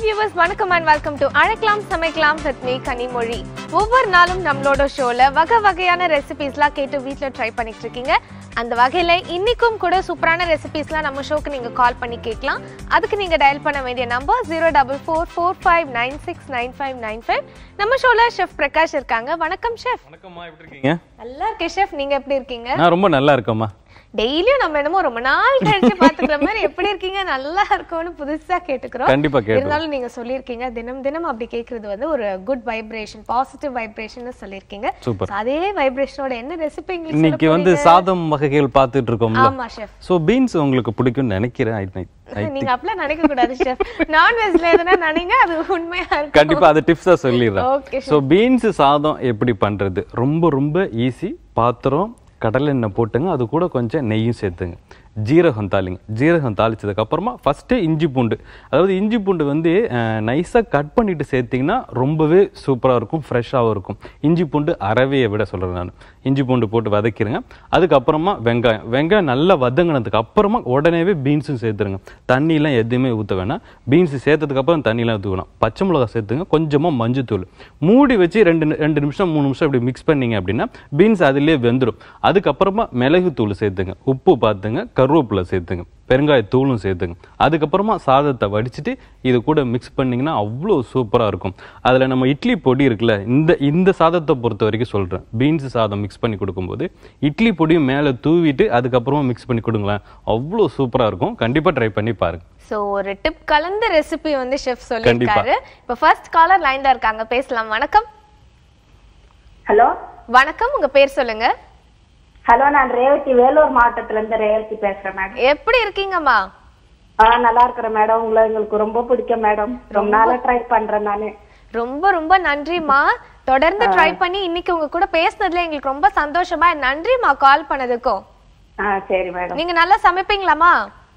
Viewers வணக்கம் and welcome to அழைக்கலாம் சமைக்கலாம் வித் மீ கனிமொழி ஒவ்வொரு நாளும் நம்மளோட ஷோல வகை வகையான ரெசிபிஸ்லாம் கேட்டு வீட்டில் ட்ரை பண்ணிட்டு இருக்கீங்க அந்த வகையில இன்னைக்கும் கூட சூப்பரான ரெசிபிஸ்லாம் நம்ம ஷோக்கு நீங்க கால் பண்ணி கேட்கலாம் அதுக்கு நீங்க டயல் பண்ண வேண்டிய number zero double four four five nine six nine five nine five நம்ம ஷோல ஷெஃப் பிரகாஷ் இருக்காங்க வணக்கம் ஷெஃப் வணக்கம்மா எப்படி இருக்கீங்க நல்லா இருக்கேன் ஷெஃப் நீங்க எப்படி இருக்கீங்க நான் ரொம்ப நல்லா இருக்கேம்மா டெய்லியும் நம்ம என்னமோ ரொம்ப நாள் கழிச்சு பாத்துக்கிற மாதிரி எப்படி இருக்கீங்க நல்லா இருக்கும்னு புதுசா கேட்டுக்கிறோம் கண்டிப்பா கேட்டோம் இருந்தாலும் நீங்க சொல்லியிருக்கீங்க தினம் தினம் அப்படி கேக்குறது வந்து ஒரு குட் வைப்ரேஷன் பாசிட்டிவ் வைப்ரேஷன் சொல்லியிருக்கீங்க சூப்பர் So, அதே வைப்ரேஷனோட என்ன ரெசிபி இன்னைக்கு வந்து சாதம் வகைகள் பார்த்துட்டு இருக்கோம்ல ஆமா ஷெஃப் ஸோ பீன்ஸ் உங்களுக்கு பிடிக்கும்னு நினைக்கிறேன் I think. I- நீங்க அப்படிலாம் நினைக்க கூடாது ஷெஃப் நான்வெஜ்ல எதுனா நினைங்க அது உண்மையா இருக்கும் கண்டிப்பா அது டிப்ஸா சொல்லிடுறேன் ஓகே ஸோ பீன்ஸ் சாதம் எப்படி பண்றது ரொம்ப ரொம்ப ஈஸி பாத்திரம் கடலை எண்ணெய் போட்டுங்க அது கூட கொஞ்சம் நெய்யும் சேர்த்துங்க ஜீரகம் தாளிங்க ஜீரகம் தாளிச்சதுக்கு அப்புறமா ஃபஸ்ட்டு இஞ்சி பூண்டு அதாவது இஞ்சி பூண்டு வந்து நைஸாக கட் பண்ணிட்டு சேர்த்திங்கன்னா ரொம்பவே சூப்பராக இருக்கும் ஃப்ரெஷ்ஷாகவும் இருக்கும் இஞ்சி பூண்டு அறவையை விட சொல்கிறேன் நான் இஞ்சி பூண்டு போட்டு வதக்கிடுங்க அதுக்கப்புறமா வெங்காயம் வெங்காயம் நல்லா வதங்கினதுக்கு அப்புறமா உடனேவே பீன்ஸும் சேர்த்துருங்க தண்ணியெலாம் எதுவுமே ஊற்ற வேணாம் பீன்ஸ் சேர்த்ததுக்கு அப்புறம் தண்ணியெலாம் ஊற்ற வேணாம் பச்சை மிளகா சேர்த்துங்க கொஞ்சமாக மஞ்சத்தூள் மூடி வச்சு ரெண்டு நி- ரெண்டு நிமிஷம் மூணு நிமிஷம் இப்படி மிக்ஸ் பண்ணீங்க அப்படின்னா பீன்ஸ் அதிலே வெந்துடும் அதுக்கப்புறமா மிளகுத்தூள் சேர்த்துங்க உப்பு பார்த்துங்க கருவேப்பிலை சேர்த்துங்க பெருங்காயத்தூளும் சேர்த்துங்க அதுக்கப்புறமா சாதத்தை வடிச்சிட்டு இது கூட மிக்ஸ் பண்ணீங்கன்னா அவ்வளோ சூப்பராக இருக்கும் அதில் நம்ம இட்லி பொடி இருக்குல்ல இந்த இந்த சாதத்தை பொறுத்த வரைக்கும் சொல்கிறேன் பீன்ஸ் சாதம் மிக்ஸ் பண்ணி கொடுக்கும்போது இட்லி பொடியும் மேலே தூவிட்டு அதுக்கப்புறமா மிக்ஸ் பண்ணி கொடுங்களேன் அவ்வளோ சூப்பராக இருக்கும் கண்டிப்பாக ட்ரை பண்ணி பாருங்க சோ ஒரு டிப் கலந்த ரெசிபி வந்து ஷெஃப் சொல்லியிருக்காரு இப்போ ஃபர்ஸ்ட் காலர் லைன்ல இருக்காங்க பேசலாம் வணக்கம் ஹலோ வணக்கம் உங்க பேர் சொல்லுங்க ஹலோ நான் ரேவதி வேலூர் மாவட்டத்துல இருந்து ரேவதி பேசுறேன் மேடம் எப்படி இருக்கீங்கம்மா ஆ நல்லா இருக்கிறேன் மேடம் உங்களை எங்களுக்கு ரொம்ப பிடிக்கும் மேடம் ரொம்ப நாளா ட்ரை பண்றேன் நானு ரொம்ப ரொம்ப நன்றிம்மா தொடர்ந்து ட்ரை பண்ணி இன்னைக்கு உங்க கூட பேசுனதுல எங்களுக்கு ரொம்ப சந்தோஷமா நன்றிம்மா கால் பண்ணதுக்கும் ஆ சரி மேடம் நீங்க நல்லா சமைப்பீங்களாம்மா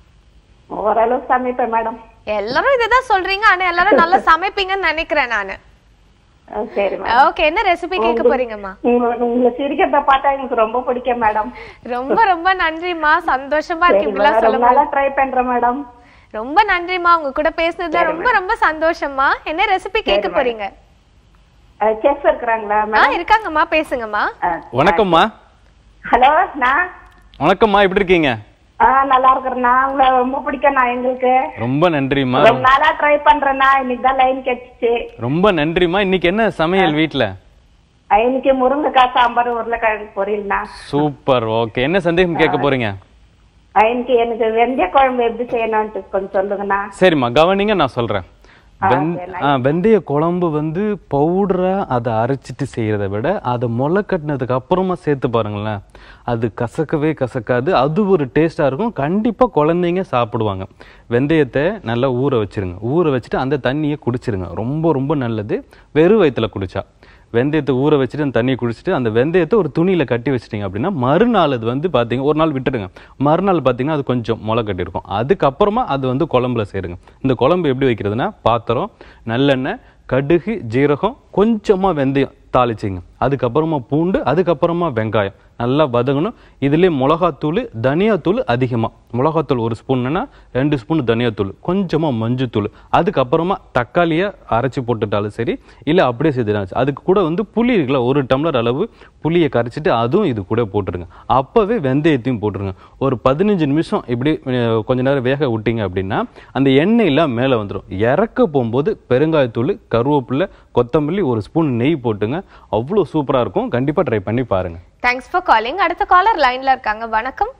ஓரளவு சமைப்பேன் மேடம் எல்லாரும் இதுதான் சொல்றீங்க ஆனா எல்லாரும் நல்லா சமைப்பீங்கன்னு நினைக்கிறேன் நானு ஆ, சரி மேடம் ஓகே என்ன ரெசிபி கேட்க போறீங்கம்மா உங்க உங்களை சிரிக்கிறத பார்த்தா எனக்கு ரொம்ப பிடிக்கும் மேடம் ரொம்ப ரொம்ப நன்றிம்மா சந்தோஷமா இருக்கு சரி இப்படிலாம் மேடம் சொல்ல ரொம்ப நாளா ட்ரை பண்றேன் மேடம் ரொம்ப நன்றிம்மா உங்க கூட பேசுனதுல ரொம்ப ரொம்ப சந்தோஷமா என்ன ரெசிபி கேட்க போறீங்க செஃப் இருக்கிறாங்களா ஆ இருக்காங்கம்மா பேசுங்கம்மா வணக்கம்மா ஹலோ நான் வணக்கம்மா எப்படி இருக்கீங்க ஆ நல்லா இருக்கிறேன் நான் உங்களை ரொம்ப பிடிக்கும் நான் எங்களுக்கு ரொம்ப நன்றிம்மா ரொம்ப நாளா ட்ரை பண்றேன்னா இன்னைக்கு தான் லைன் கிடைச்சிச்சு ரொம்ப நன்றிம்மா இன்னைக்கு என்ன சமையல் வீட்டில் ஆ, இன்னைக்கு முருங்கைக்காய் சாம்பார் உருளைக்கிழங்கு பொரியல்ண்ணா சூப்பர் ஓகே என்ன சந்தேகம் கேட்க போறீங்க ஆ, இன்னைக்கு எனக்கு வெந்தய குழம்பு எப்படி செய்யணும்ட்டு கொஞ்சம் சொல்லுங்கண்ணா சரிம்மா கவனிங்க நான் சொல்றேன் வெந்- ஆ, வெந்தய குழம்பு வந்து பவுடரா அதை அரைச்சிட்டு செய்யறத விட அதை முளை கட்டினதுக்கு அப்புறமா சேர்த்து பாருங்களேன் அது கசக்கவே கசக்காது அது ஒரு டேஸ்டா இருக்கும் கண்டிப்பா குழந்தைங்க சாப்பிடுவாங்க வெந்தயத்தை நல்லா ஊற வச்சிருங்க ஊற வச்சுட்டு அந்த தண்ணியை குடிச்சிருங்க ரொம்ப ரொம்ப நல்லது வெறும் வயிற்றுல குடிச்சா வெந்தயத்தை ஊற வச்சுட்டு அந்த தண்ணியை குடிச்சிட்டு அந்த வெந்தயத்தை ஒரு துணியில கட்டி வச்சிட்டீங்க அப்படின்னா மறுநாள் அது வந்து பாத்தீங்க ஒரு நாள் விட்டுடுங்க மறுநாள் பாத்தீங்கன்னா அது கொஞ்சம் முளை கட்டியிருக்கும் அதுக்கப்புறமா அது வந்து குழம்புல சேருங்க இந்த குழம்பு எப்படி வைக்கிறதுனா பாத்திரம் நல்லெண்ணெய் கடுகு ஜீரகம் கொஞ்சமா வெந்தயம் தாளிச்சிங்க அதுக்கப்புறமா பூண்டு அதுக்கப்புறமா வெங்காயம் நல்லா வதங்கணும் இதுலேயே மிளகாத்தூள் தனியாத்தூள் அதிகமாக மிளகாத்தூள் ஒரு ஸ்பூன்னா ரெண்டு ஸ்பூன் தனியாத்தூள் கொஞ்சமாக மஞ்சத்தூள் அதுக்கப்புறமா தக்காளியை அரைச்சி போட்டுட்டாலும் சரி இல்லை அப்படியே செய்துட்டாலும் சரி. அதுக்கு கூட வந்து புளி இருக்குல்ல ஒரு டம்ளர் அளவு புளியை கரைச்சிட்டு அதுவும் இது கூட போட்டுருங்க அப்போவே வெந்தயத்தையும் போட்டுருங்க ஒரு பதினஞ்சு நிமிஷம் இப்படி அஹ், கொஞ்ச நேரம் வேக விட்டீங்க அப்படின்னா அந்த எண்ணெயெல்லாம் மேலே வந்துடும் இறக்க போகும்போது பெருங்காயத்தூள் கருவேப்பிலை கொத்தமல்லி ஒரு ஸ்பூன் நெய் போட்டுங்க அவ்வளோ சூப்பராக இருக்கும் கண்டிப்பாக ட்ரை பண்ணி பாருங்க தேங்க்ஸ் ஃபார் காலிங் அடுத்த காலர் லைன்ல இருக்காங்க வணக்கம்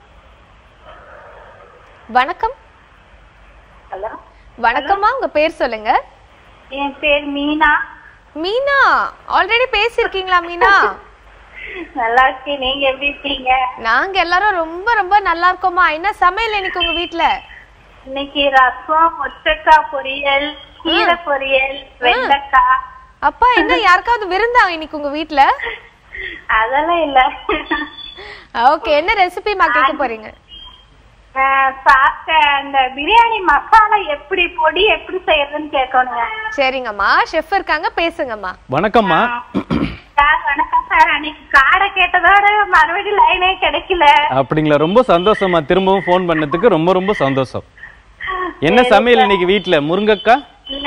வணக்கம் ஹலோ வணக்கம்மா உங்க பேர் சொல்லுங்க என் பேர் மீனா மீனா ஆல்ரெடி பேசியிருக்கீங்களா மீனா நல்லா இருக்கேன் நீங்க எப்படி இருக்கீங்க நாங்க எல்லாரும் ரொம்ப ரொம்ப நல்லா இருக்கோமா என்ன சமையல் இன்னைக்கு உங்க வீட்ல இன்னைக்கு ரசம் முச்சக்காய் பொரியல் கீரை பொரியல் வெண்டைக்காய் அப்பா என்ன யாருக்காவது விருந்தா இன்னைக்கு உங்க வீட்ல அதெல்லாம் இல்ல ஓகே என்ன ரெசிபிமா கேட்க போறீங்க நான் சாப்பிட்ட அந்த பிரியாணி மசாலா எப்படி பொடி எப்படி செய்யறதுன்னு கேட்கணுங்க சரிங்கம்மா ஷெஃப் இருக்காங்க பேசுங்கம்மா வணக்கம்மா சார் வணக்கம் சார் அன்னைக்கு காடை கேட்டதோட மறுபடியும் லைனே கிடைக்கல அப்படிங்களா ரொம்ப சந்தோஷமா திரும்பவும் ஃபோன் பண்ணதுக்கு ரொம்ப ரொம்ப சந்தோஷம் என்ன சமையல் இன்னைக்கு வீட்டில் முருங்கக்காய் இன்னைக்கு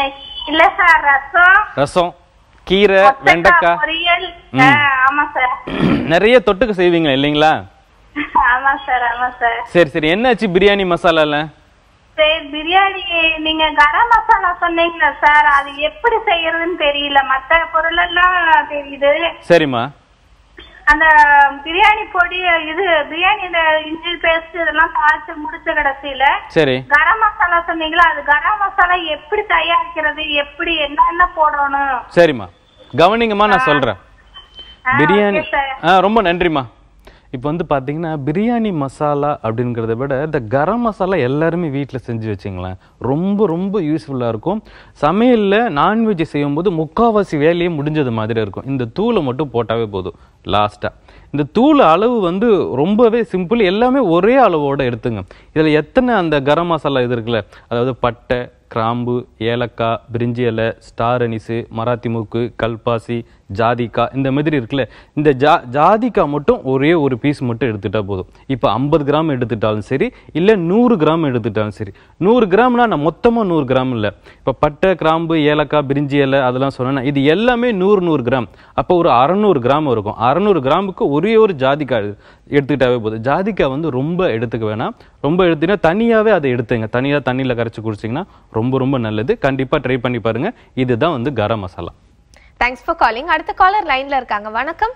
இல்ல சார் ரசம் ரசம் கீரை கொத்தக்காய் வெண்டைக்காய் பொரியல் ஆ, ஆமா சார் நிறைய தொட்டுக்க செய்வீங்க இல்லைங்களா ஆமா சார் ஆமா சார் சரி சரி என்னாச்சு பிரியாணி மசாலால சரி பிரியாணி நீங்க கரம் மசாலா சொன்னீங்களா சார் அது எப்படி செய்யறதுன்னு தெரியல மத்த பொருள் எல்லாம் தெரியுது சரிம்மா அந்த பிரியாணி பொடி இது பிரியாணி இந்த இஞ்சி பேஸ்ட் இதெல்லாம் தாளிச்சு முடிச்ச கடைசியில சரி கரம் மசாலா சொன்னீங்களா அது கரம் மசாலா எப்படி தயாரிக்கிறது எப்படி என்னென்ன போடணும் சரிம்மா கவனிங்கம்மா நான் சொல்றேன் ஆ, பிரியாணி okay sir. ஆ ரொம்ப நன்றிம்மா இப்போ வந்து பார்த்தீங்கன்னா பிரியாணி மசாலா அப்படிங்கிறத விட இந்த கரம் மசாலா எல்லாருமே வீட்டில் செஞ்சு வச்சிங்களேன் ரொம்ப ரொம்ப யூஸ்ஃபுல்லாக இருக்கும் சமையலில் நான்வெஜ் செய்யும்போது முக்காவாசி வேலையே முடிஞ்சது மாதிரி இருக்கும் இந்த தூளை மட்டும் போட்டாவே போதும் லாஸ்ட்டாக இந்த தூள் அளவு வந்து ரொம்பவே சிம்பிள் எல்லாமே ஒரே அளவோட எடுத்துங்க இதில் எத்தனை அந்த கரம் மசாலா இது இருக்குல்ல அதாவது பட்டை கிராம்பு ஏலக்காய் பிரிஞ்சி இலை ஸ்டார் அனிஸு மராத்தி மூக்கு கல்பாசி ஜாதிக்காய் இந்த மாதிரி இருக்குல்ல இந்த ஜா ஜாதிக்காய் மட்டும் ஒரே ஒரு பீஸ் மட்டும் எடுத்துட்டா போதும் இப்போ ஐம்பது கிராம் எடுத்துட்டாலும் சரி இல்லை நூறு கிராம் எடுத்துட்டாலும் சரி நூறு கிராம்னா நான் மொத்தமாக நூறு கிராம் இல்லை இப்போ பட்டை கிராம்பு ஏலக்காய் பிரிஞ்சி இலை அதெல்லாம் சொன்னேன்னா இது எல்லாமே நூறு நூறு கிராம் அப்போ ஒரு அறநூறு கிராம் இருக்கும் அறநூறு கிராமுக்கு ஒரே ஒரு ஜாதிக்காய் எடுத்துக்கிட்டாவே போதும் ஜாதிக்காய் வந்து ரொம்ப எடுத்துக்க வேணாம் ரொம்ப எடுத்தீங்கன்னா தனியாகவே அதை எடுத்துங்க தனியாக தண்ணியில் கரைச்சி குடிச்சிங்கன்னா ரொம்ப ரொம்ப நல்லது கண்டிப்பாக ட்ரை பண்ணி பாருங்க இதுதான் வந்து garam masala thanks for calling அடுத்த காலர் லைன்ல இருக்காங்க வணக்கம்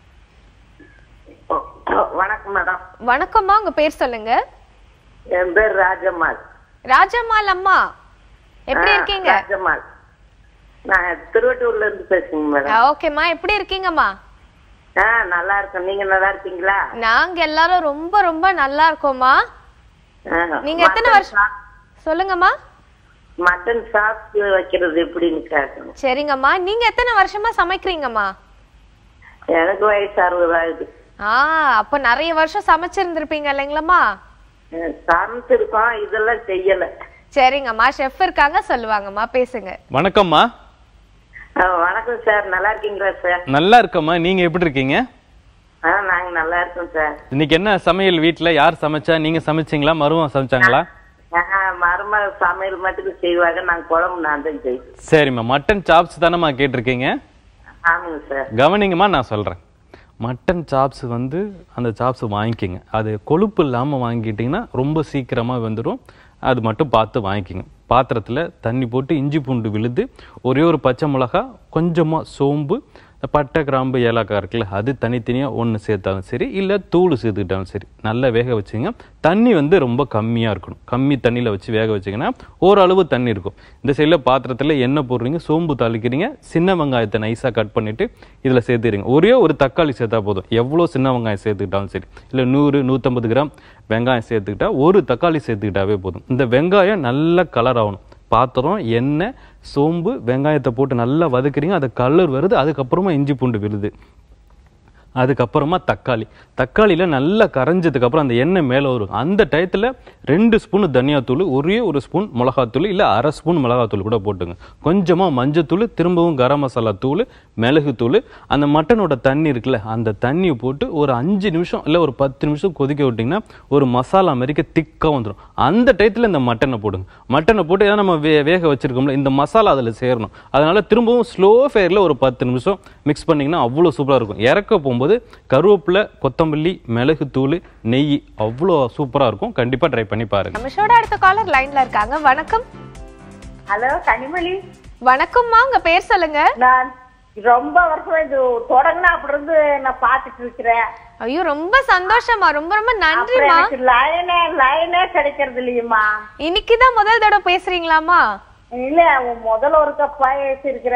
வணக்கம் மேடம் வணக்கம்மா உங்க பேர் சொல்லுங்க என் பேர் ராஜம்மாள் ராஜம்மாள் அம்மா எப்படி ஆ, இருக்கீங்க ராஜம்மாள் நான் திருவட்டூர்ல இருந்து பேசுங்க மேடம் ஓகேம்மா எப்படி இருக்கீங்கம்மா ஆ நல்லா இருக்கேன் நீங்க நல்லா இருக்கீங்களா நாங்க எல்லாரும் ரொம்ப ரொம்ப நல்லா இருக்கோம்மா ஆ, நீங்க எத்தனை மட்டன் வருஷம் சாப்- சொல்லுங்கம்மா மட்டன் சாப்பிட்டு வைக்கிறது எப்படின்னு கேட்கணும் சரிங்கம்மா நீங்க எத்தனை வருஷமா சமைக்கிறீங்கம்மா எனக்கு வயசு அறுபது ஆகுது ஆ அப்ப நிறைய வருஷம் சமைச்சிருந்திருப்பீங்க இல்லைங்களாம்மா ஆ, சமைச்சிருக்கோம் இதெல்லாம் செய்யல சரிங்கம்மா ஷெஃப் இருக்காங்க சொல்லுவாங்கம்மா பேசுங்க வணக்கம்மா ஆ, வணக்கம் சார் நல்லா இருக்கீங்களா சார் நல்லா இருக்கம்மா நீங்கள் எப்படி இருக்கீங்க ஆ நாங்க நல்லா இருக்கோம் சார் இன்னைக்கு என்ன சமையல் வீட்டில் யார் சமைச்சா நீங்கள் சமைச்சிங்களா மருமம் சமைச்சாங்களா ஆ, மருமக சமையல் மட்டும் செய்வாங்க நாங்க குழம்பு நான் தான் செய்வோம் சரிம்மா மட்டன் சாப்ஸ் தானேம்மா கேட்டிருக்கீங்க ஆமாங்க சார் கவனிங்கம்மா நான் சொல்கிறேன் மட்டன் சாப்ஸ் வந்து அந்த சாப்ஸ் வாங்கிக்கிங்க அது கொழுப்பு இல்லாமல் வாங்கிட்டிங்கன்னா ரொம்ப சீக்கிரமாக வந்துடும் அது மட்டும் பார்த்து வாங்கிக்கிங்க பாத்திரத்தில் தண்ணி போட்டு இஞ்சி பூண்டு விழுது ஒரே ஒரு பச்சை மிளகா கொஞ்சமாக சோம்பு இந்த பட்டை கிராம்பு ஏலக்காய் இருக்குல்ல அது தனித்தனியாக ஒன்று சேர்த்தாலும் சரி இல்லை தூள் சேர்த்துக்கிட்டாலும் சரி நல்லா வேக வச்சுங்க தண்ணி வந்து ரொம்ப கம்மியாக இருக்கணும் கம்மி தண்ணியில் வச்சு வேக வச்சிங்கன்னா ஓரளவு தண்ணி இருக்கும் இந்த சைடில் பாத்திரத்தில் எண்ணெய் போடுறீங்க சோம்பு தாளிக்கிறீங்க சின்ன வெங்காயத்தை நைஸாக கட் பண்ணிவிட்டு இதில் சேர்த்துறீங்க ஒரே ஒரு தக்காளி சேர்த்தா போதும் எவ்வளோ சின்ன வெங்காயம் சேர்த்துக்கிட்டாலும் சரி இல்லை நூறு நூற்றம்பது கிராம் வெங்காயம் சேர்த்துக்கிட்டா ஒரு தக்காளி சேர்த்துக்கிட்டாவே போதும் இந்த வெங்காயம் நல்ல கலர் ஆகணும் பாத்திரம் எண்ணெய் சோம்பு வெங்காயத்தை போட்டு நல்லா வதக்குறீங்க அது கலர் வருது அதுக்கப்புறமா இஞ்சி பூண்டு விழுது அதுக்கப்புறமா தக்காளி தக்காளியில் நல்லா கரைஞ்சதுக்கு அப்புறம் அந்த எண்ணெய் மேலே வரும் அந்த டயத்தில் ரெண்டு ஸ்பூன் தனியாத்தூள் ஒரே ஒரு ஸ்பூன் மிளகாத்தூள் இல்லை அரை ஸ்பூன் மிளகாத்தூள் கூட போட்டுங்க கொஞ்சமாக மஞ்சத்தூள் திரும்பவும் கரம் மசாலா தூள் மிளகுத்தூள் அந்த மட்டனோட தண்ணி இருக்குல்ல அந்த தண்ணியை போட்டு ஒரு அஞ்சு நிமிஷம் இல்லை ஒரு பத்து நிமிஷம் கொதிக்க விட்டிங்கன்னா ஒரு மசாலா மாதிரிக்க திக்காக வந்துடும் அந்த டயத்தில் இந்த மட்டனை போடுங்க மட்டனை போட்டு ஏன்னா நம்ம வே வேக வச்சிருக்கோம்ல இந்த மசாலா அதில் சேரணும் அதனால திரும்பவும் ஸ்லோ ஃபயரில் ஒரு பத்து நிமிஷம் மிக்ஸ் பண்ணிங்கன்னா அவ்வளோ சூப்பராக இருக்கும் இறக்க போகும்போது கருவேப்பிலை கொத்தமல்லி மிளகு தூள் நெய் அவ்வளோ சூப்பராக இருக்கும் கண்டிப்பாக ட்ரை பண்ணி பாருங்க நம்ம ஷோட அடுத்த காலர் லைன்ல இருக்காங்க வணக்கம் ஹலோ கனிமொழி வணக்கம்மா உங்க பேர் சொல்லுங்க நான் ரொம்ப வருஷம் இது தொடங்கினா அப்படி இருந்து நான் பாத்துட்டு இருக்கிறேன் ஐயோ ரொம்ப சந்தோஷமா ரொம்ப ரொம்ப அப்புறம் நன்றிமா எனக்கு லைனே லைனே கிடைக்கிறது இல்லையம்மா இன்னைக்குதான் முதல் தடவை பேசுறீங்களாமா இல்ல உன் முதல்ல ஒருக்க பேசிருக்கிற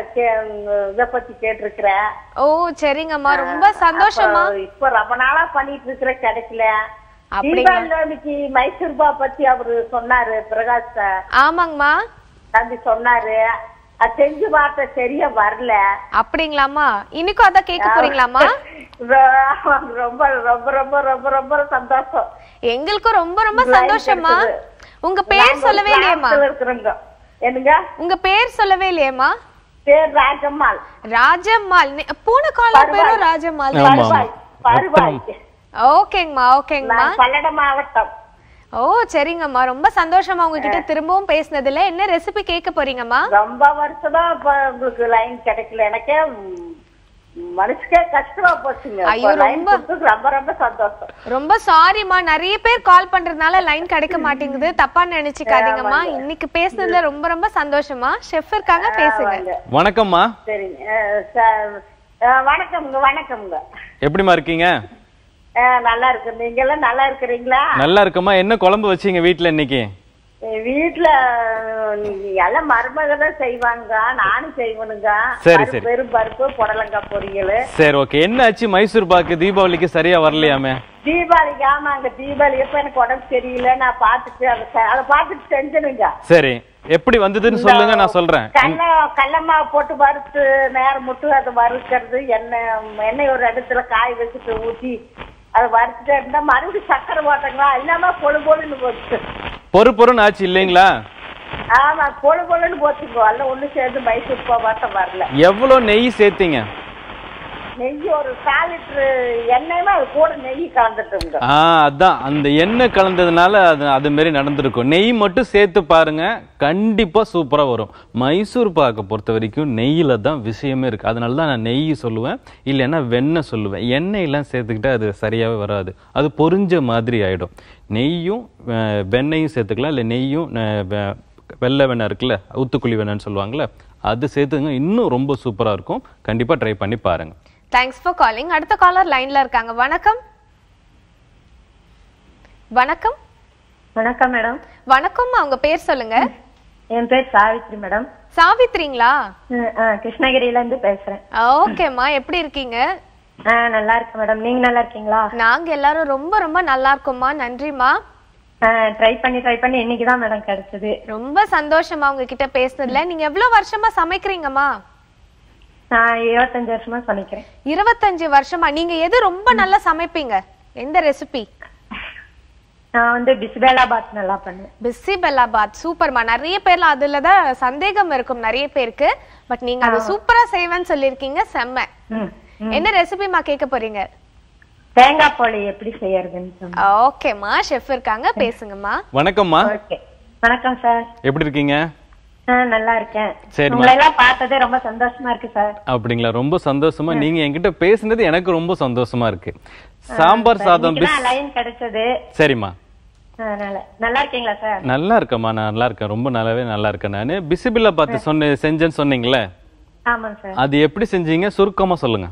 இத பத்தி கேட்டிருக்கிற ஓ சரிங்கம்மா ரொம்ப சந்தோஷமா அப்ப இப்ப ரொம்ப நாளா பண்ணிட்டு இருக்கிற கிடைக்கல அப்படிங்களா? தீபாவளி அன்னைக்கு மைசூர் பா பத்தி அவரு சொன்னாரு பிரகாஷ் சார் ஆமாங்கம்மா தம்பி சொன்னாரு அது செஞ்சு பார்த்த சரியா வரல அப்படிங்களாமா இன்னைக்கும் அதான் கேட்க போறீங்களாமா ரொம்ப ரொம்ப ரொம்ப ரொம்ப ரொம்ப சந்தோஷம் எங்களுக்கும் ரொம்ப ரொம்ப சந்தோஷமா உங்க பேர் நாங்க சொல்லவே ஒரு இல்லையேம்மா கிராமத்துல இருக்கிறோங்க என்னங்க உங்க பேர் சொல்லவே இல்லையேம்மா பேர் ராஜம்மாள் ராஜம்மாள் நி- போன காலர் பேரும் ராஜம்மாள் ஆமா, ஆமா. பருவாய் பருவாய் ஓகேங்கம்மா ஓகேங்கம்மா நான் பல்லடம் மாவட்டம் ஓ சரிங்கம்மா ரொம்ப சந்தோஷமா உங்ககிட்ட திரும்பவும் பேசுனதுல என்ன ரெசிபி கேட்க போறீங்கம்மா ரொம்ப வருஷமா இப்ப உங்களுக்கு லைன் கிடைக்கல எனக்கே ம், மனசுக்கே கஷ்டமா போச்சுங்க ஐயோ, இப்ப line ரொம்ப- கொடுத்ததுக்கு ரொம்ப ரொம்ப சந்தோஷம் ரொம்ப சாரிம்மா நிறைய பேர் கால் பண்றதுனால லைன் கிடைக்க மாட்டேங்குது தப்பா நினைச்சுக்காதீங்கம்மா இன்னைக்கு பேசுனதுல ரொம்ப ரொம்ப சந்தோஷமா ஷெஃப் இருக்காங்க பேசுங்க வணக்கம்மா சரிங்க அஹ், ச- அஹ், வணக்கம்ங்க வணக்கம்ங்க எப்படிம்மா இருக்கீங்க அஹ், நல்லா இருக்கு நீங்க எல்லாம் நல்லா இருக்கிறீங்களா நல்லா இருக்கம்மா என்ன குழம்பு வச்சீங்க வீட்ல இன்னைக்கு என் வீட்டுல நீங்க எல்லாம் மருமக தான் செய்வாங்க நானும் செய்வனுங்க சரி, பருப்பு, சரி. வெறும் பருப்பு புடலங்காய் பொரியல் சரி ஓகே என்ன ஆச்சு மைசூர் பாக்கு தீபாவளிக்கு சரியா வரலையாமே தீபாவளிக்கு ஆமாங்க தீபாவளி எப்ப எனக்கு உடம்பு சரியில்லை நான் பாத்துட்டு அதை செ- அதை பாத்துட்டு செஞ்சனுங்க சரி எப்படி வந்ததுன்னு சொல்லுங்க நான் சொல்றேன் கடல கடலமா போட்டு வறுத்து நேரம் மட்டும் அதை வறுக்கிறது எண்ணெய் எண்ணெய் ஒரு இடத்துல காய வச்சுட்டு ஊத்தி அதை வறுத்துட்டே இருந்தா மறுபடியும் சக்கரை போட்டாங்களா இல்லாம பொழு பொழுன்னு போச்சு பொறு பொறுன்னு ஆச்சு இல்லைங்களா ஆமா பொழு பொழுன்னு போச்சுங்க எல்லாம் ஒண்ணு சேர்ந்து மைசூர் போவாட்டம் வரல எவ்வளவு நெய் சேர்த்தீங்க நெய் ஒரு கால் லிட்டரு எண்ணெயுமே அது கூட நெய் கலந்துட்டுங்க ஆ அதான் அந்த எண்ணெய் கலந்ததுனால அது அது மாரி நடந்திருக்கும் நெய் மட்டும் சேர்த்து பாருங்க கண்டிப்பா சூப்பரா வரும் மைசூர் பாக்கை பொறுத்த வரைக்கும் நெய்யில தான் விஷயமே இருக்கு அதனால தான் நான் நெய் சொல்லுவேன் இல்லைன்னா வெண்ணெய் சொல்லுவேன் எண்ணெயெல்லாம் சேர்த்துக்கிட்டா அது சரியாவே வராது அது பொரிஞ்ச மாதிரி ஆயிடும் நெய்யும் அஹ், வெண்ணெயும் சேர்த்துக்கலாம் இல்லை நெய்யும் அஹ், வெ- வெள்ளை வெண்ணெய் இருக்குல்ல ஊத்துக்குழி வெண்ணெய்னு சொல்லுவாங்கல்ல அது சேர்த்துங்க இன்னும் ரொம்ப சூப்பரா இருக்கும் கண்டிப்பா ட்ரை பண்ணி பாருங்க தேங்க்ஸ் ஃபார் காலிங் அடுத்த காலர் லைன்ல இருக்காங்க வணக்கம் வணக்கம் வணக்கம் மேடம் வணக்கம் அவங்க பேர் சொல்லுங்க என் பேர் சாவித்ரி மேடம் சாவித்ரிங்களா அஹ், அஹ், கிருஷ்ணகிரியில இருந்து பேசுறேன் ஓகேம்மா எப்படி இருக்கீங்க அஹ், நல்லா இருக்கேன் மேடம் நீங்க நல்லா இருக்கீங்களா நாங்க எல்லாரும் ரொம்ப ரொம்ப நல்லா இருக்கோம்மா நன்றிம்மா ட்ரை பண்ணி ட்ரை பண்ணி இன்னைக்கு தான் மேடம் கிடைச்சது ரொம்ப சந்தோஷமா உங்ககிட்ட பேசுனதுல நீங்க எவ்வளவு வருஷமா சமைக்கிறீங்கம்மா நான் இருபத்தஞ்சு வருஷமா சமைக்கிறேன் இருபத்தஞ்சு வருஷமா நீங்க எது ரொம்ப நல்லா சமைப்பீங்க எந்த ரெசிபி நான் வந்து பிஸ்பேலாபாத் நல்லா பண்ணுவேன் பிஸி பெல்லாபாத் சூப்பர்மா நிறைய பேர்ல அதுல தான் சந்தேகம் இருக்கும் நிறைய பேருக்கு பட் நீங்க அதை சூப்பரா செய்வேன்னு சொல்லியிருக்கீங்க செம்ம ம், ம். என்ன ரெசிபிமா கேட்க போறீங்க தேங்காய் போலி எப்படி செய்யறதுன்னு சொன்னேன் ஓகேம்மா ஷெஃப் இருக்காங்க பேசுங்கம்மா வணக்கம்மா ஓகே வணக்கம் சார் எப்படி இருக்கீங்க அஹ், நல்லா இருக்கேன் சரிம்மா. உங்களை எல்லாம் பார்த்ததே ரொம்ப சந்தோஷமா இருக்கு சார் அப்படிங்களா ரொம்ப சந்தோஷமா நீங்க என்கிட்ட பேசுனது எனக்கு ரொம்ப சந்தோஷமா இருக்கு சாம்பார் சாதம் பிஸ் லைன் கிடைச்சது சரிம்மா அதனால நல்லா இருக்கீங்களா சார் நல்லா இருக்கேம்மா நான் நல்லா இருக்கேன் ரொம்ப நல்லாவே நல்லா இருக்கேன் நானு பிசிபில்லா பார்த்து சொன்ன செஞ்சேன்னு சொன்னீங்களே ஆமாங்க சார் அது எப்படி செஞ்சீங்க சுருக்கமா சொல்லுங்க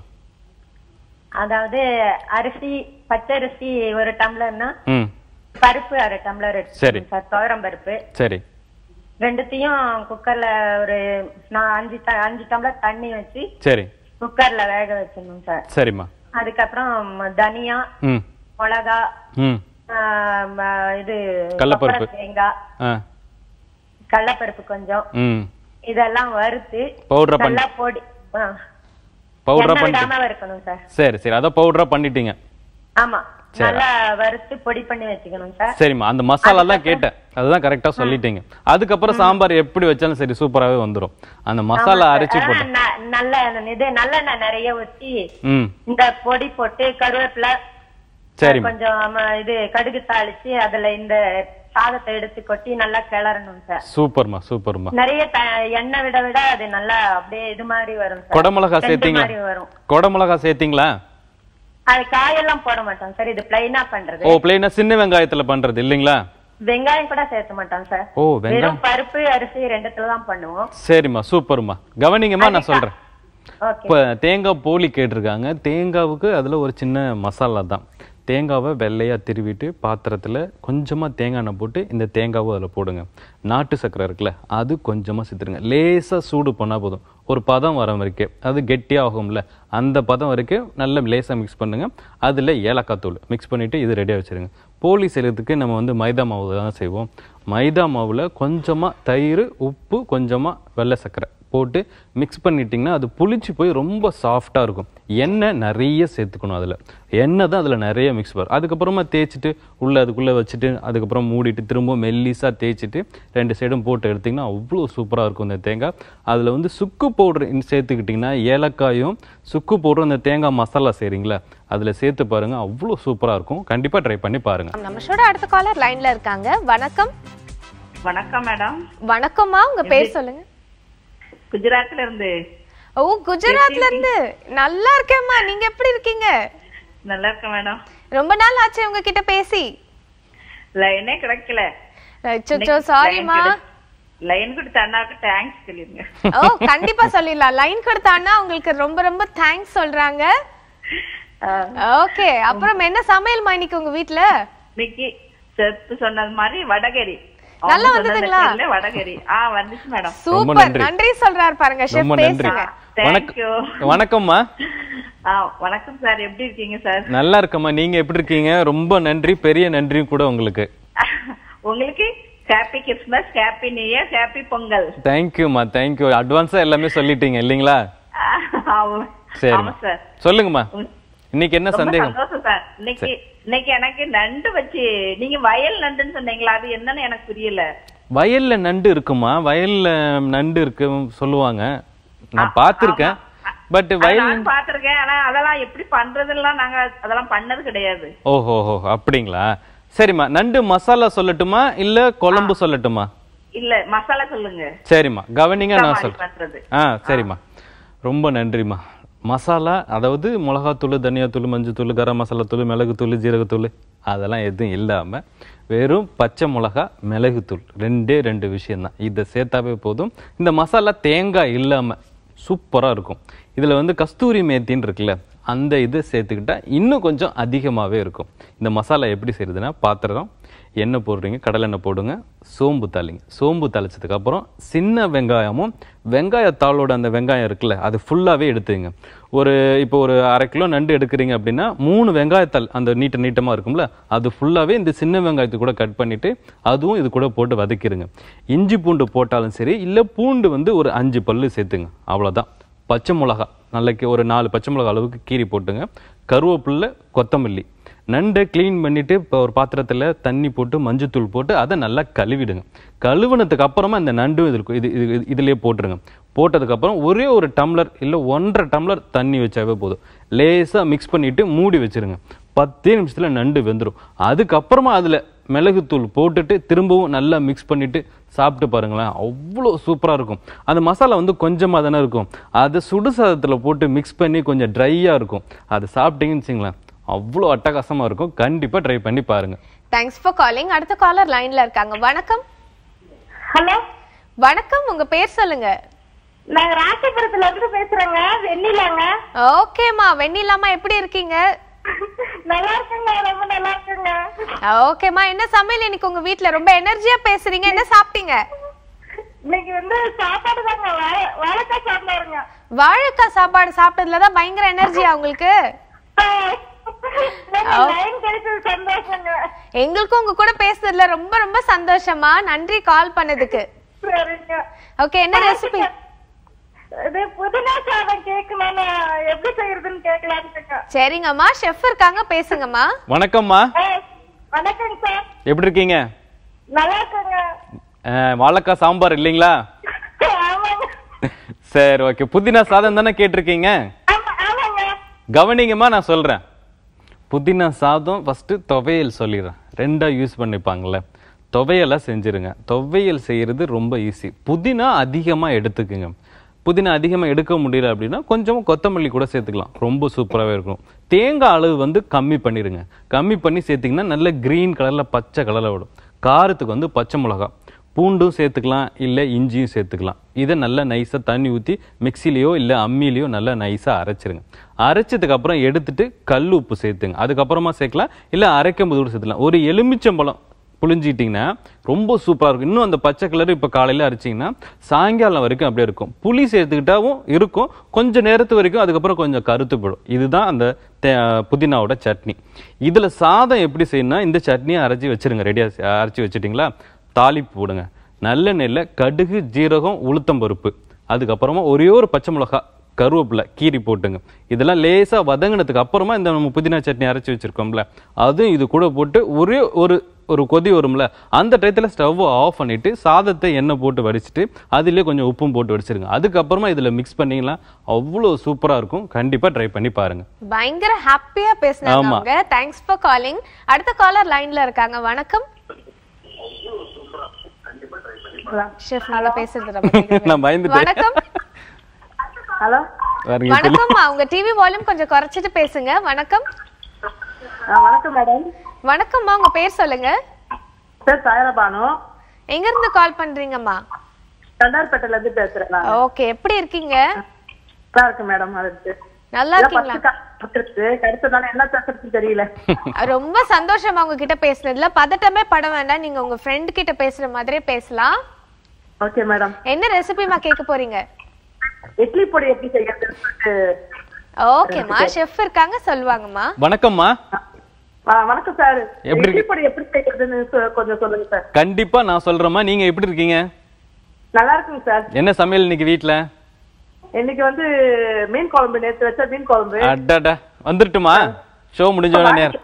அதாவது அரிசி பச்சரிசி ஒரு டம்ளர்னா ம் பருப்பு அரை டம்ளர் சரி. எடுத்துக்கணும் சார் துவரம் பருப்பு சரி ரெண்டுத்தையும் குக்கர்ல ஒரு நான் அஞ்சு ட- அஞ்சு டம்ளர் தண்ணி வச்சு சரி குக்கர்ல வேக வச்சிடணும் சார் சரிம்மா அதுக்கப்புறம் ம- தனியா ம் மிளகா ம் ஆஹ் ம- இது கடலைப்பருப்பு. கொப்பரை தேங்காய் ஆ கடலைப்பருப்பு கொஞ்சம் ம் இதெல்லாம் வறுத்து பவுடரா பண்ணி நல்லா பொடி ஆ. பவுடரா எண்ணெய் பண்ணி விடாம வறுக்கணும் சார் சரி சரி அதான் பவுடரா பண்ணிட்டீங்க ஆமா நல்லா வறுத்து பொடி பண்ணி வச்சுக்கணும் சார் சரிம்மா அந்த மசாலா தான் கேட்டேன் அதுதான் கரெக்டா சொல்லிட்டீங்க அதுக்கப்புறம் சாம்பார் எப்படி வச்சாலும் சரி சூப்பராகவே வந்துரும் அந்த மசாலா அரைச்சி போட்டு அதான் ந- நல்ல இது நல்லெண்ணெய் நிறைய ஊத்தி ம் இந்த பொடி போட்டு கருவேப்பிலை சரிம்மா கொஞ்சம் ம- இது கடுகு தாளிச்சு அதுல இந்த சாதத்தை எடுத்து கொட்டி நல்லா கிளறணும் சார் சூப்பர்மா சூப்பர்மா நிறைய த- எண்ணெய் விட விட அது நல்லா அப்படியே இது மாதிரி வரும் சார் குடமிளகா செண்டு சேர்த்தீங்களா மாதிரி வரும் குடமிளகா சேர்த்தீங்களா அது காயெல்லாம் போட மாட்டோம் சார் இது பிளைனா பண்றது ஓ பிளைனா சின்ன வெங்காயத்துல பண்றது இல்லைங்களா வெங்காயம் கூட சேர்த்த மாட்டோம் சார் ஓ வெங்காயம் வெறும் பருப்பு அரிசி ரெண்டுத்துல தான் பண்ணுவோம் சரிம்மா சூப்பர்மா கவனிங்கம்மா நான் சொல்றேன் ஓகே இப்போ தேங்காய் போலி கேட்டிருக்காங்க தேங்காவுக்கு அதில் ஒரு சின்ன மசாலா தான் தேங்காவை வெள்ளையாக திருவிட்டு பாத்திரத்தில் கொஞ்சமாக தேங்காய் எண்ணெய் போட்டு இந்த தேங்காவை அதில் போடுங்க நாட்டு சர்க்கரை இருக்குல்ல அது கொஞ்சமாக சேர்த்துருங்க லேசாக சூடு பண்ணால் போதும் ஒரு பதம் வர வரைக்கும் அது கெட்டியாகும்ல அந்த பதம் வரைக்கும் நல்லா லேசாக மிக்ஸ் பண்ணுங்க அதில் ஏலக்காய் தூள் மிக்ஸ் பண்ணிவிட்டு இது ரெடியாக வச்சுருங்க போலி செய்கிறதுக்கு நம்ம வந்து மைதா மாவு தான் செய்வோம் மைதா மாவில் கொஞ்சமாக தயிர் உப்பு கொஞ்சமாக வெள்ளை சர்க்கரை போட்டு மிக்ஸ் பண்ணிட்டீங்கன்னா அது புளிச்சு போய் ரொம்ப சாஃப்டாக இருக்கும் எண்ணெய் நிறைய சேர்த்துக்கணும் அதில் எண்ணெய் தான் அதில் நிறைய மிக்ஸ் வரும் அதுக்கப்புறமா தேய்ச்சிட்டு உள்ளே அதுக்குள்ளே வச்சுட்டு அதுக்கப்புறம் மூடிட்டு திரும்ப மெல்லிஸாக தேய்ச்சிட்டு ரெண்டு சைடும் போட்டு எடுத்திங்கன்னா அவ்வளோ சூப்பராக இருக்கும் இந்த தேங்காய் அதில் வந்து சுக்கு பவுடர் சேர்த்துக்கிட்டிங்கன்னா ஏலக்காயும் சுக்கு பவுடர் அந்த தேங்காய் மசாலா செய்கிறீங்களா அதில் சேர்த்து பாருங்கள் அவ்வளோ சூப்பராக இருக்கும் கண்டிப்பாக ட்ரை பண்ணி பாருங்கள் நம்ம ஷோட அடுத்த காலர் லைன்ல இருக்காங்க வணக்கம் வணக்கம் மேடம் வணக்கம்மா உங்க பேர் சொல்லுங்க குஜராத்ல இருந்து ஓ குஜராத்ல இருந்து நல்லா இருக்கேம்மா நீங்க எப்படி இருக்கீங்க நல்லா இருக்கேன் மேடம் ரொம்ப நாள் ஆச்சு உங்ககிட்ட பேசி லைனே கிடைக்கல அச்சோ சாரிம்மா லைன் கொடுத்த அண்ணாவுக்கு தேங்க்ஸ் சொல்லிருங்க ஓ கண்டிப்பா சொல்லிடலாம் லைன் கொடுத்த அண்ணா உங்களுக்கு ரொம்ப ரொம்ப தேங்க்ஸ் சொல்றாங்க ஓகே அப்புறம் என்ன சமையல்மா இன்னைக்கு உங்க வீட்ல இன்னைக்கு செப்பு சொன்னது மாதிரி வடகரி நல்லா அவங்க சொன்னது வந்ததுங்களா? இல்ல, வடகரி ஆ வந்துச்சு மேடம் ரொம்ப சூப்பர் நன்றி. நன்றி சொல்றாரு பாருங்க ஷெஃப் ரொம்ப நன்றி பேசுங்க Thank you. வணக்கம் வணக்கம்மா ஆ வணக்கம் சார் எப்படி இருக்கீங்க சார் நல்லா இருக்கம்மா நீங்க எப்படி இருக்கீங்க ரொம்ப நன்றி பெரிய நன்றியும் கூட உங்களுக்கு உங்களுக்கு happy Christmas happy new year happy Pongal தேங்க்யூம்மா தேங்க்யூ அட்வான்ஸா எல்லாமே சொல்லிட்டீங்க இல்லைங்களா ஆமா சரிம்மா சார் சொல்லுங்கம்மா இன்னைக்கு என்ன ரொம்ப சந்தேகம் சந்தோஷம் சார் இன்னைக்கு இன்னைக்கு எனக்கு நண்டு வச்சு நீங்க வயல் நண்டுன்னு சொன்னீங்களா அது என்னன்னு எனக்கு புரியல வயல்ல நண்டு இருக்குமா வயல்ல நண்டு இருக்கு சொல்லுவாங்க நான் பார்த்திருக்கேன் பட் அது வயல் நான் பாத்திருக்கேன் ஆனா அதெல்லாம் எப்படி பண்றதெல்லாம் நாங்க அதெல்லாம் பண்ணது கிடையாது ஓஹோ ஓஹோ அப்படிங்களா சரிம்மா நண்டு மசாலா சொல்லட்டுமா இல்ல குழம்பு சொல்லட்டுமா இல்ல மசாலா சொல்லுங்க சரிம்மா கவனிங்க நான் மாதிரி சொல்றேன் பண்றது ஆ சரிம்மா ரொம்ப நன்றிம்மா மசாலா அதாவது மிளகாத்தூள் தனியாத்தூள் மஞ்சத்தூள் கரம் மசாலா தூள் மிளகுத்தூள் ஜீரகத்தூள் அதெல்லாம் எதுவும் இல்லாமல் வெறும் பச்சை மிளகா மிளகுத்தூள் ரெண்டே ரெண்டு விஷயம்தான் இதை சேர்த்தாவே போதும் இந்த மசாலா தேங்காய் இல்லாமல் சூப்பராக இருக்கும் இதில் வந்து கஸ்தூரி மேத்தின்னு இருக்குல்ல அந்த இதை சேர்த்துக்கிட்டா இன்னும் கொஞ்சம் அதிகமாகவே இருக்கும் இந்த மசாலா எப்படி செய்யுதுன்னா பாத்திரம் எண்ணெய் போடுறீங்க கடலெண்ணெய் போடுங்க சோம்பு தாளிங்க சோம்பு தாளிச்சதுக்கு அப்புறம் சின்ன வெங்காயமும் வெங்காயத்தாளோட அந்த வெங்காயம் இருக்குல்ல அது ஃபுல்லாகவே எடுத்துங்க ஒரு இப்போ ஒரு அரை கிலோ நண்டு எடுக்கிறீங்க அப்படின்னா மூணு வெங்காயத்தாள் அந்த நீட்ட நீட்டமாக இருக்கும்ல அது ஃபுல்லாகவே இந்த சின்ன வெங்காயத்தை கூட கட் பண்ணிட்டு அதுவும் இது கூட போட்டு வதக்கிடுங்க இஞ்சி பூண்டு போட்டாலும் சரி இல்லை பூண்டு வந்து ஒரு அஞ்சு பல்லு சேர்த்துங்க அவ்வளோதான் பச்சை மிளகா நாளைக்கு ஒரு நாலு பச்சை மிளகா அளவுக்கு கீரி போட்டுங்க கருவேப்பில்லை கொத்தமல்லி நண்டை க்ளீன் பண்ணிட்டு இப்போ ஒரு பாத்திரத்தில் தண்ணி போட்டு மஞ்சத்தூள் போட்டு அதை நல்லா கழுவிடுங்க கழுவுனதுக்கு அப்புறமா இந்த நண்டு இதில் இது இது இதுலேயே போட்டுருங்க போட்டதுக்கப்புறம் ஒரே ஒரு டம்ளர் இல்லை ஒன்றரை டம்ளர் தண்ணி வச்சாவே போதும் லேசாக மிக்ஸ் பண்ணிட்டு மூடி வச்சிருங்க பத்தே நிமிஷத்தில் நண்டு வெந்துடும் அதுக்கப்புறமா அதில் மிளகுத்தூள் போட்டுட்டு திரும்பவும் நல்லா மிக்ஸ் பண்ணிட்டு சாப்பிட்டு பாருங்களேன் அவ்வளோ சூப்பராக இருக்கும் அந்த மசாலா வந்து கொஞ்சமாக தானே இருக்கும் அதை சுடு சாதத்தில் போட்டு மிக்ஸ் பண்ணி கொஞ்சம் ட்ரையாக இருக்கும் அதை சாப்பிட்டீங்கன்னு வச்சுங்களேன் அவ்வளோ அட்டகாசமாக இருக்கும் கண்டிப்பாக ட்ரை பண்ணி பாருங்கள் தேங்க்ஸ் ஃபார் காலிங் அடுத்த காலர் லைன்ல இருக்காங்க வணக்கம் ஹலோ வணக்கம் உங்க பேர் சொல்லுங்க நாங்க ராசிபுரத்துல இருந்து பேசுறேங்க வெண்ணிலாங்க ஓகேம்மா வெண்ணிலாமா எப்படி இருக்கீங்க நல்லா இருக்குங்க ரொம்ப நல்லா இருக்குங்க ஓகேம்மா என்ன சமையல் இன்னைக்கு உங்க வீட்ல ரொம்ப எனர்ஜியா பேசுறீங்க என்ன சாப்பிட்டீங்க இன்னைக்கு வந்து சாப்பாடு தாங்க வாழை- வாழைக்காய் சாம்பாருங்க வாழைக்காய் சாப்பாடு சாப்பிட்டதுல தான் பயங்கர எனர்ஜியா உங்களுக்கு லைன் கிடைச்சது சந்தோஷங்க எங்களுக்கும் உங்க கூட பேசுறதுல ரொம்ப ரொம்ப சந்தோஷமா நன்றி கால் பண்ணதுக்கு சரிங்க ஓகே என்ன ரெசிபி இது புதினா சாதம் கேட்கலான்னு எப்படி செய்யறதுன்னு கேட்கலான்னு சரிங்கம்மா ஷெஃப் இருக்காங்க பேசுங்கம்மா வணக்கம்மா வணக்கங்க சார் எப்படி இருக்கீங்க நல்லா இருக்குங்க அஹ், வாழைக்காய் சாம்பார் இல்லைங்களா ஆமாங்க சரி ஓகே புதினா சாதம் தானே கேட்டிருக்கீங்க ஆமா ஆமாங்க கவனிங்கம்மா நான் சொல்கிறேன் புதினா சாதம் ஃபஸ்ட்டு துவையல் சொல்லிடுறேன் ரெண்டாக யூஸ் பண்ணிப்பாங்கள்ல துவையலை செஞ்சுருங்க துவையல் செய்கிறது ரொம்ப ஈஸி புதினா அதிகமாக எடுத்துக்குங்க புதினா அதிகமாக எடுக்க முடியல அப்படின்னா கொஞ்சம் கொத்தமல்லி கூட சேர்த்துக்கலாம் ரொம்ப சூப்பராகவே இருக்கும் தேங்காய் அளவு வந்து கம்மி பண்ணிடுங்க கம்மி பண்ணி சேர்த்திங்கன்னா நல்ல க்ரீன் கலரில் பச்சை கலரில் விடும் காரத்துக்கு வந்து பச்சை மிளகா பூண்டும் சேர்த்துக்கலாம் இல்லை இஞ்சியும் சேர்த்துக்கலாம் இதை நல்லா நைஸாக தண்ணி ஊற்றி மிக்சிலேயோ இல்லை அம்மிலேயோ நல்லா நைஸாக அரைச்சிருங்க அரைச்சதுக்கு அப்புறம் எடுத்துட்டு கல் உப்பு சேர்த்துங்க அதுக்கப்புறமா சேர்க்கலாம் இல்லை அரைக்கும் போது கூட சேர்த்துக்கலாம் ஒரு எலுமிச்சம்பழம் புளிஞ்சிட்டிங்கன்னா ரொம்ப சூப்பராக இருக்கும் இன்னும் அந்த பச்சை கலர் இப்போ காலையில் அரைச்சிங்கன்னா சாயங்காலம் வரைக்கும் அப்படியே இருக்கும் புளி சேர்த்துக்கிட்டாவும் இருக்கும் கொஞ்சம் நேரத்து வரைக்கும் அதுக்கப்புறம் கொஞ்சம் கருத்து போடும் இதுதான் அந்த தே- புதினாவோட சட்னி இதில் சாதம் எப்படி செய்யணும்னா இந்த சட்னியை அரைச்சி வச்சிருங்க ரெடியாக அரைச்சி வச்சிட்டிங்களா தாளிப்பு போடுங்க நல்லெண்ணெயில் கடுகு ஜீரகம் உளுத்தம் பருப்பு அதுக்கப்புறமா ஒரே ஒரு பச்சை மிளகா கருவேப்பிலை கீரி போட்டுங்க இதெல்லாம் லேசாக வதங்கினதுக்கு அப்புறமா இந்த நம்ம புதினா சட்னி அரைச்சி வச்சிருக்கோம்ல அதுவும் இது கூட போட்டு ஒரே ஒரு ஒரு கொதி வரும்ல அந்த டயத்தில் ஸ்டவ் ஆஃப் பண்ணிட்டு சாதத்தை எண்ணெய் போட்டு வடிச்சிட்டு அதுலேயே கொஞ்சம் உப்பும் போட்டு வடிச்சிருங்க அதுக்கப்புறமா இதில் மிக்ஸ் பண்ணீங்கன்னா அவ்வளோ சூப்பராக இருக்கும் கண்டிப்பாக ட்ரை பண்ணி பாருங்க பயங்கர ஹாப்பியா பேசினாங்க ஆமா. அவங்க தேங்க்ஸ் ஃபார் காலிங் அடுத்த காலர் லைன்ல இருக்காங்க வணக்கம் ஷெஃப் நல்லா பேசுறது நம்ம கேக்குது. நான் பயந்துட்டேன். வணக்கம் ஹலோ பாருங்க சொல்லி வணக்கம்மா உங்க டிவி வால்யூம் கொஞ்சம் குறைச்சிட்டு பேசுங்க வணக்கம் வணக்கம் மேடம் வணக்கம்மா உங்க பேர் சொல்லுங்க சார் சாயரபானு எங்க இருந்து கால் பண்றீங்கம்மா கண்டார்பேட்டையில இருந்து பேசுறேன் நான் ஓகே எப்படி இருக்கீங்க நல்லா இருக்கு மேடம் அது நல்லா இருக்கீங்களா கிடைச்சதால என்ன பேசுறதுன்னு தெரியல ரொம்ப சந்தோஷமா உங்ககிட்ட பேசுனதுல பதட்டமே பட வேண்டாம் நீங்க உங்க ஃப்ரெண்ட் கிட்ட பேசுற மாதிரியே பேசலாம் ஓகே மேடம் என்ன ரெசிபிமா கேட்க போறீங்க இட்லி பொடி எப்படி செய்யறதுன்னு சொல்லிட்டு ஓகேம்மா ஷெஃப் இருக்காங்க சொல்லுவாங்கம்மா வணக்கம்மா ஆ, வணக்கம் சார் எப்படி இட்லி பொடி எப்படி செய்யறதுன்னு சொ- கொஞ்சம் சொல்லுங்க சார் கண்டிப்பா நான் சொல்றேம்மா நீங்க எப்படி இருக்கீங்க நல்லா இருக்குங்க சார் என்ன சமையல் இன்னைக்கு வீட்ல இன்னைக்கு வந்து மீன் குழம்பு நேத்து வச்ச மீன் குழம்பு அடடா வந்துருட்டுமா ஷோ முடிஞ்சோட நேரம்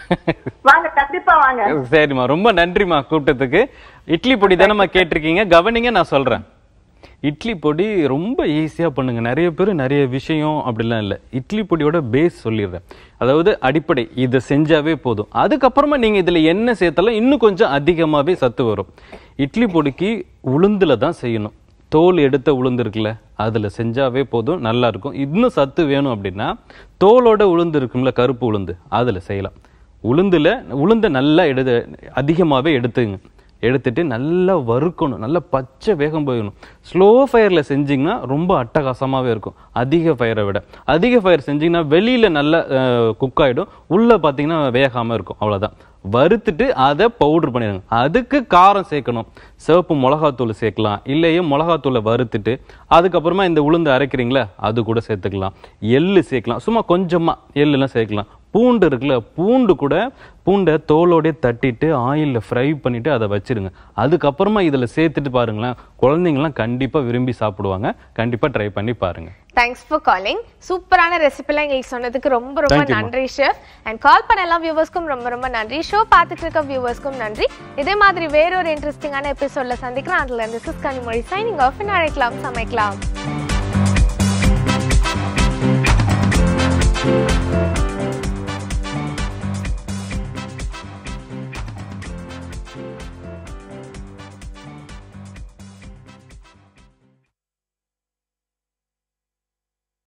வாங்க கண்டிப்பா வாங்க சரிம்மா ரொம்ப நன்றிம்மா கூப்பிட்டதுக்கு இட்லி பொடி தானேம்மா கேட்டிருக்கீங்க கவனிங்க நான் சொல்றேன் இட்லி பொடி ரொம்ப ஈஸியா பண்ணுங்க நிறைய பேர் நிறைய விஷயம் அப்படிலாம் இல்லை இட்லி பொடியோட பேஸ் சொல்லிடுறேன் அதாவது அடிப்படை இதை செஞ்சாவே போதும் அதுக்கப்புறமா நீங்க இதுல என்ன சேர்த்தாலும் இன்னும் கொஞ்சம் அதிகமாவே சத்து வரும் இட்லி பொடிக்கு உளுந்துல தான் செய்யணும் தோல் எடுத்த உளுந்து இருக்குல்ல அதுல செஞ்சாவே போதும் நல்லா இருக்கும் இன்னும் சத்து வேணும் அப்படின்னா தோலோட உளுந்து இருக்கும்ல கருப்பு உளுந்து அதுல செய்யலாம் உளுந்துல உளுந்தை நல்லா எடுத்து அதிகமாவே எடுத்துங்க எடுத்துட்டு நல்லா வறுக்கணும் நல்லா பச்சை வேகம் போயிடணும் ஸ்லோ ஃபயர்ல செஞ்சீங்கன்னா ரொம்ப அட்டகாசமாவே இருக்கும் அதிக ஃபயரை விட அதிக ஃபயர் செஞ்சீங்கன்னா வெளியில நல்லா குக் ஆயிடும் உள்ள பாத்தீங்கன்னா வேகாம இருக்கும் அவ்வளவுதான் வறுத்துட்டு அதை பவுடர் பண்ணிடுங்க அதுக்கு காரம் சேர்க்கணும் சிவப்பு மிளகாத்தூள் சேர்க்கலாம் இல்லையே மிளகாத்தூளை வறுத்துட்டு அதுக்கப்புறமா இந்த உளுந்து அரைக்கிறீங்களா அது கூட சேர்த்துக்கலாம் எள்ளு சேர்க்கலாம் சும்மா கொஞ்சமா எள்ளுலாம் சேர்க்கலாம் பூண்டு இருக்குல்ல பூண்டு கூட பூண்டை தோலோடே தட்டிட்டு ஆயில்ல ஃப்ரை பண்ணிட்டு அதை வச்சிருங்க அதுக்கப்புறமா இதுல சேர்த்துட்டு பாருங்களேன் குழந்தைங்கலாம் கண்டிப்பா விரும்பி சாப்பிடுவாங்க கண்டிப்பா ட்ரை பண்ணி பாருங்க தேங்க்ஸ் ஃபார் காலிங் சூப்பரான ரெசிபிலாம் எங்களுக்கு சொன்னதுக்கு ரொம்ப ரொம்ப Thank you, ma'am. நன்றி ஷெஃப் அண்ட் கால் பண்ண எல்லா வியூவர்ஸ்க்கும் ரொம்ப ரொம்ப நன்றி ஷோ பார்த்துட்டு இருக்க வியூவர்ஸ்க்கும் நன்றி இதே மாதிரி வேற ஒரு இன்ட்ரெஸ்டிங்கான எபிசோட்ல சந்திக்கிறேன் அதுல இருந்து சிஸ் கனிமொழி சைனிங் ஆஃப் அழைக்கலாம் சமைக்கலாம்